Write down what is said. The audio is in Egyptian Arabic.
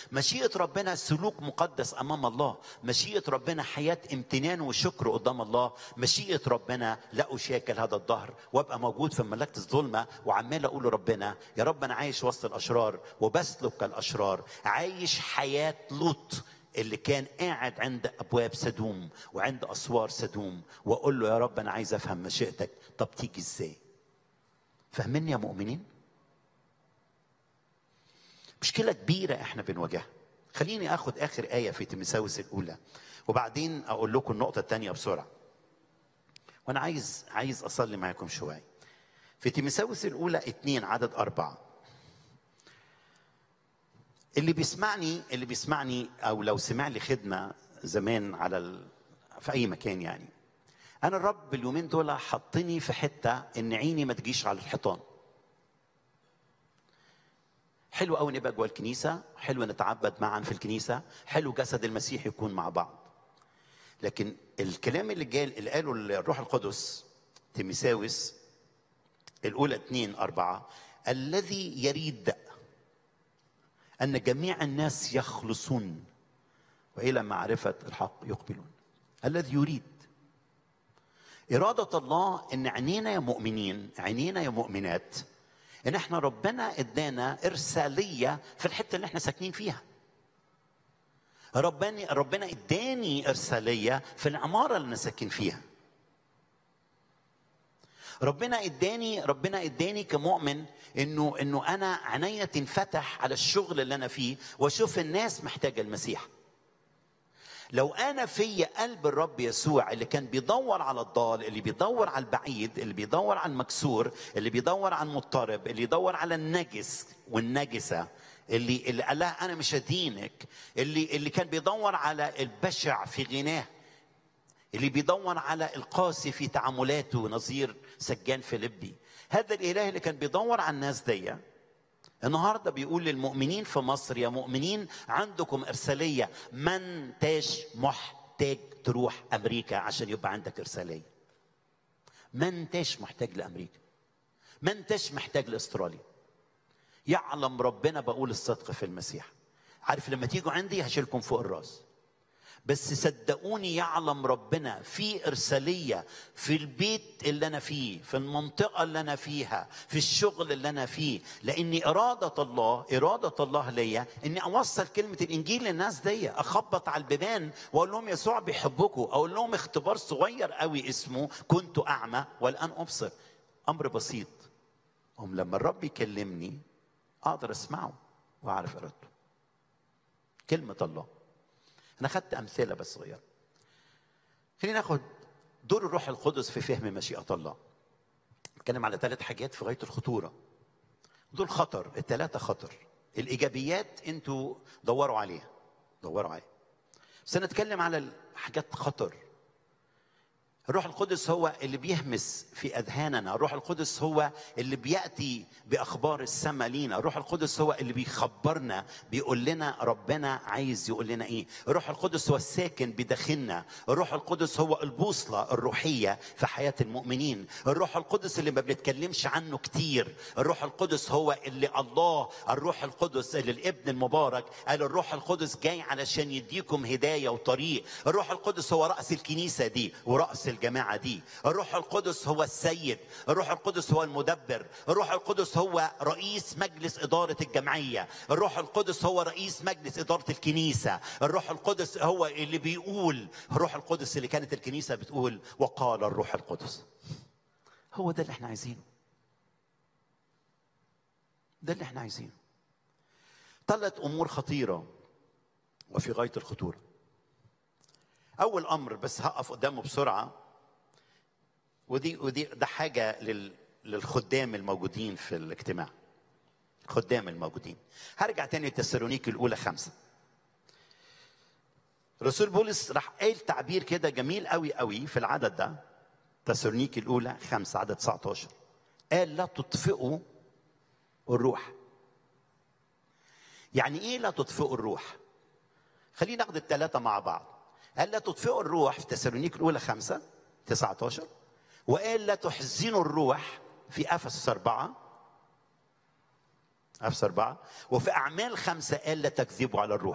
مشيئة ربنا سلوك مقدس أمام الله مشيئة ربنا حياة امتنان وشكر قدام الله مشيئة ربنا لا أشاكل هذا الظهر وأبقى موجود في مملكة الظلمة وعمال أقول لربنا يا رب أنا عايش وسط الأشرار وبسلك كالأشرار عايش حياة لوط اللي كان قاعد عند ابواب سدوم وعند اسوار سدوم واقول له يا رب انا عايز افهم مشيئتك طب تيجي ازاي فاهمين يا مؤمنين مشكله كبيره احنا بنواجهها خليني اخد اخر ايه في تيموثاوس الاولى وبعدين اقول لكم النقطه الثانيه بسرعه وانا عايز عايز اصلي معاكم شويه في تيموثاوس الاولى اتنين عدد اربعه اللي بيسمعني اللي بيسمعني او لو سمع لي خدمه زمان على ال... في اي مكان يعني انا الرب اليومين دول حطني في حته ان عيني ما تجيش على الحيطان حلو قوي نبقى جوه الكنيسه حلو نتعبد معا في الكنيسه حلو جسد المسيح يكون مع بعض لكن الكلام اللي جاي اللي قاله الروح القدس تيميساوس الاولى اتنين اربعه الذي يريد أن جميع الناس يخلصون وإلى معرفة الحق يقبلون الذي يريد إرادة الله إن عينينا يا مؤمنين عينينا يا مؤمنات إن إحنا ربنا إدانا إرسالية في الحتة اللي إحنا ساكنين فيها ربنا ربنا إداني إرسالية في العمارة اللي أنا ساكن فيها ربنا اداني ربنا اداني كمؤمن انه انه انا عينيا تنفتح على الشغل اللي انا فيه واشوف الناس محتاجه المسيح لو انا في قلب الرب يسوع اللي كان بيدور على الضال اللي بيدور على البعيد اللي بيدور على المكسور اللي بيدور على المضطرب اللي يدور على النجس والنجسه اللي اللي قال لها انا مش هدينك اللي اللي كان بيدور على البشع في غناه اللي بيدور على القاسي في تعاملاته نظير سجان فيليبي هذا الاله اللي كان بيدور على الناس دي النهارده بيقول للمؤمنين في مصر يا مؤمنين عندكم ارساليه ما انتش محتاج تروح امريكا عشان يبقى عندك ارساليه ما انتش محتاج لامريكا ما انتش محتاج لاستراليا يعلم ربنا بقول الصدق في المسيح عارف لما تيجوا عندي هشيلكم فوق الراس بس صدقوني يعلم ربنا في ارساليه في البيت اللي انا فيه في المنطقه اللي انا فيها في الشغل اللي انا فيه لان اراده الله اراده الله ليا اني اوصل كلمه الانجيل للناس دي اخبط على البيبان واقول لهم يسوع بيحبكم اقول لهم اختبار صغير قوي اسمه كنت اعمى والان ابصر امر بسيط هم لما الرب يكلمني اقدر اسمعه واعرف ارادته كلمه الله انا خدت امثله بس صغيره خلينا ناخد دور الروح القدس في فهم مشيئه الله نتكلم على ثلاث حاجات في غايه الخطوره دول خطر الثلاثه خطر الايجابيات انتوا دوروا عليها دوروا عليها بس انا اتكلم على الحاجات خطر الروح القدس هو اللي بيهمس في اذهاننا الروح القدس هو اللي بياتي باخبار السماء لينا الروح القدس هو اللي بيخبرنا بيقول لنا ربنا عايز يقول لنا ايه الروح القدس هو الساكن بداخلنا الروح القدس هو البوصله الروحيه في حياه المؤمنين الروح القدس اللي ما بنتكلمش عنه كتير الروح القدس هو اللي الله الروح القدس اللي الابن المبارك قال الروح القدس جاي علشان يديكم هدايه وطريق الروح القدس هو راس الكنيسه دي وراس الجماعه دي الروح القدس هو السيد الروح القدس هو المدبر الروح القدس هو رئيس مجلس اداره الجمعيه الروح القدس هو رئيس مجلس اداره الكنيسه الروح القدس هو اللي بيقول الروح القدس اللي كانت الكنيسه بتقول وقال الروح القدس هو ده اللي احنا عايزينه ده اللي احنا عايزينه ثلاث امور خطيره وفي غايه الخطوره اول امر بس هقف قدامه بسرعه ودي ودي ده حاجه لل للخدام الموجودين في الاجتماع الخدام الموجودين هرجع تاني لتسالونيك الاولى خمسه رسول بولس راح قايل تعبير كده جميل قوي قوي في العدد ده تسالونيك الاولى خمسه عدد 19 قال لا تطفئوا الروح يعني ايه لا تطفئوا الروح خلينا ناخد الثلاثه مع بعض قال لا تطفئوا الروح في تسالونيك الاولى خمسة 19 وقال لا تحزنوا الروح في افسس أربعة أفسر أربعة وفي أعمال خمسة قال لا تكذبوا على الروح